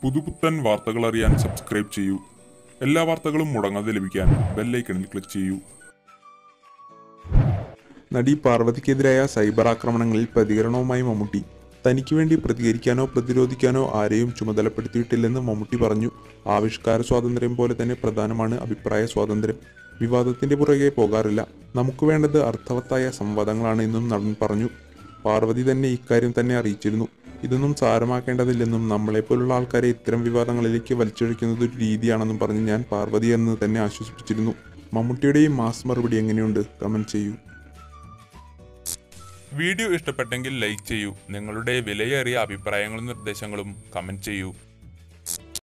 പുതുപുത്തൻ വാർത്തകൾ അറിയാൻ സബ്സ്ക്രൈബ് ചെയ്യൂ എല്ലാ വാർത്തകളും മുടങ്ങാതെ ലഭിക്കാൻ ബെല്ലൈക്കണിൽ ക്ലിക്ക് ചെയ്യൂ നടി പാർവതിക്കെതിരായ സൈബർ ആക്രമണങ്ങളിൽ പ്രതികരണവുമായി മമ്മൂട്ടി തനിക്ക് വേണ്ടി പ്രതികരിക്കാനോ പ്രതിരോധിക്കാനോ ആരെയും ചുമതലപ്പെടുത്തിയിട്ടില്ലെന്ന് മമ്മൂട്ടി പറഞ്ഞു ആവിഷ്കാര സ്വാതന്ത്ര്യം പോലെ തന്നെ പ്രധാനമാണ് അഭിപ്രായ സ്വാതന്ത്ര്യം വിവാദത്തിന്റെ പുറകെ പോകാറില്ല നമുക്ക് വേണ്ടത് അർത്ഥവത്തായ സംവാദങ്ങളാണ് എന്നും നടൻ പറഞ്ഞു പാർവതി തന്നെ ഇക്കാര്യം തന്നെ അറിയിച്ചിരുന്നു ഇതൊന്നും സാരമാക്കേണ്ടതില്ലെന്നും നമ്മളെപ്പോലുള്ള ആൾക്കാരെ ഇത്തരം വിവാദങ്ങളിലേക്ക് വലിച്ചൊഴിക്കുന്നത് ഒരു രീതിയാണെന്നും പറഞ്ഞ് ഞാൻ പാർവതി എന്ന് തന്നെ ആശ്വസിപ്പിച്ചിരുന്നു മമ്മൂട്ടിയുടെയും മാസ് മറുപടി എങ്ങനെയുണ്ട് കമന്റ് ചെയ്യൂ വീഡിയോ ഇഷ്ടപ്പെട്ടെങ്കിൽ ലൈക്ക് ചെയ്യൂ നിങ്ങളുടെ വിലയേറിയ അഭിപ്രായങ്ങളും നിർദ്ദേശങ്ങളും കമന്റ് ചെയ്യൂ